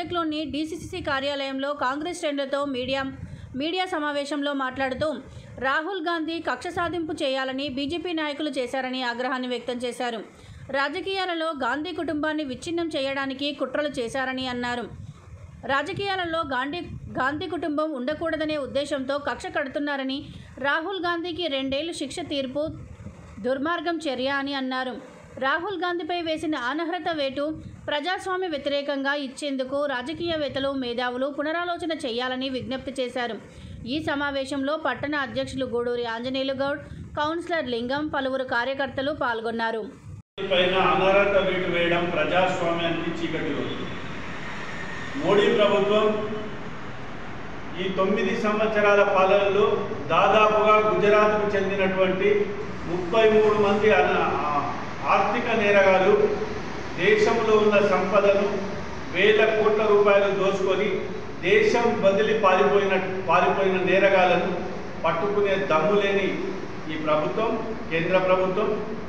మెదక్లోని DCC కార్యాలయంలో Congress శ్రేణులతో media media సమావేశంలో మాట్లాడుతూ రాహుల్ గాంధీ కక్ష సాధింపు చేయాలని బీజేపీ నాయకులు చేశారని ఆగ్రహాన్ని వ్యక్తం చేశారు రాజకీయాలలో గాంధీ కుటుంబాన్ని విచ్ఛిన్నం చేయడానికి కుట్రలు చేశారని అన్నారు రాజకీయాలలో గాంధీ గాంధీ కుటుంబం ఉండకూడదనే ఉద్దేశంతో కక్ష కడుతున్నారని రాహుల్ గాంధీకి రెండేళ్లు శిక్ష తీర్పు దుర్మార్గం చర్య అని అన్నారు రాహుల్ గాంధీపై వేసిన అనర్హత వేటు ప్రజాస్వామ్య వ్యతిరేకంగా ఇచ్చేందుకు రాజకీయవేత్తలు మేధావులు పునరాలోచన చేయాలని విజ్ఞప్తి చేశారు ఈ సమావేశంలో పట్టణ అధ్యక్షులు గూడూరి ఆంజనేయులు గౌడ్ కౌన్సిలర్ లింగం పలువురు కార్యకర్తలు పాల్గొన్నారు పైన అనర్హత వేటు వేయడం ప్రజాస్వామ్యానికి చీకటి రోజు మోడీ ప్రభుత్వం ఈ తొమ్మిది సంవత్సరాల పాలనలో దాదాపుగా గుజరాత్కు చెందినటువంటి ముప్పై మూడు మంది అన- ఆ- ఆర్థిక నేరగాలు దేశంలో ఉన్న సంపదను వేల కోట్ల రూపాయలు దోచుకొని దేశం బదిలి పారిపోయిన పారిపోయిన నేరగాలను పట్టుకునే దమ్ము లేని ఈ ప్రభుత్వం కేంద్ర ప్రభుత్వం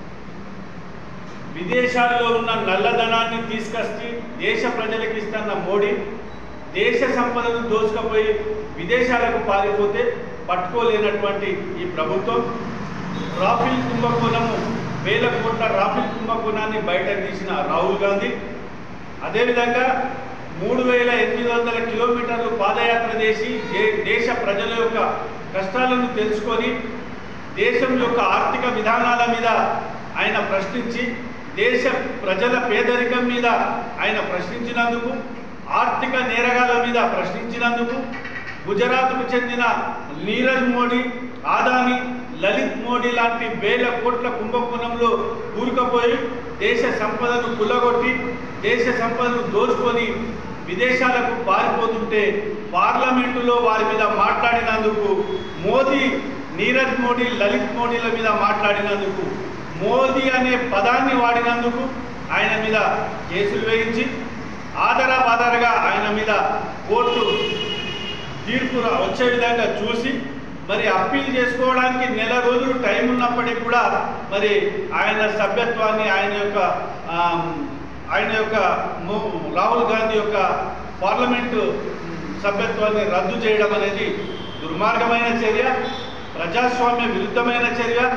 విదేశాల్లో ఉన్న నల్లధనాన్ని తీసుకొచ్చి దేశ ప్రజలకు ఇస్తున్న మోడీ దేశ సంపదను దోచుకపోయి విదేశాలకు పారిపోతే పట్టుకోలేనటువంటి ఈ ప్రభుత్వం రాఫిల్ కుంభకోణము వేల కోట్ల రాఫిల్ కుంభకోణాన్ని బయట తీసిన రాహుల్ గాంధీ అదేవిధంగా మూడు వేల ఎనిమిది వందల కిలోమీటర్లు పాదయాత్ర చేసి దే- దేశ ప్రజల యొక్క కష్టాలను తెలుసుకొని దేశం యొక్క ఆర్థిక విధానాల మీద ఆయన ప్రశ్నించి దేశ ప్రజల పేదరికం మీద ఆయన ప్రశ్నించినందుకు ఆర్థిక నేరగాల మీద ప్రశ్నించినందుకు గుజరాత్కు చెందిన నీరజ్ మోడీ ఆదాని లలిత్ మోడీ లాంటి వేల కోట్ల కుంభకోణంలో కూరుకుపోయి దేశ సంపదను కుల్లగొట్టి దేశ సంపదను దోచుకొని విదేశాలకు పారిపోతుంటే పార్లమెంటులో వారి మీద మాట్లాడినందుకు మోదీ నీరజ్ మోడీ లలిత్ మోడీల మీద మాట్లాడినందుకు మోదీ అనే పదాన్ని వాడినందుకు ఆయన మీద కేసులు వేయించి ఆధారపాధారగా ఆయన మీద కోర్టు తీర్పు రా- వచ్చే విధంగా చూసి మరి అప్పీల్ చేసుకోవడానికి నెల రోజులు టైం ఉన్నప్పటికీ కూడా మరి ఆయన సభ్యత్వాన్ని ఆయన యొక్క ఆమ్, ఆయన యొక్క మో- రాహుల్ గాంధీ యొక్క పార్లమెంటు సభ్యత్వాన్ని రద్దు చేయడం అనేది దుర్మార్గమైన చర్య ప్రజాస్వామ్య విరుద్ధమైన చర్య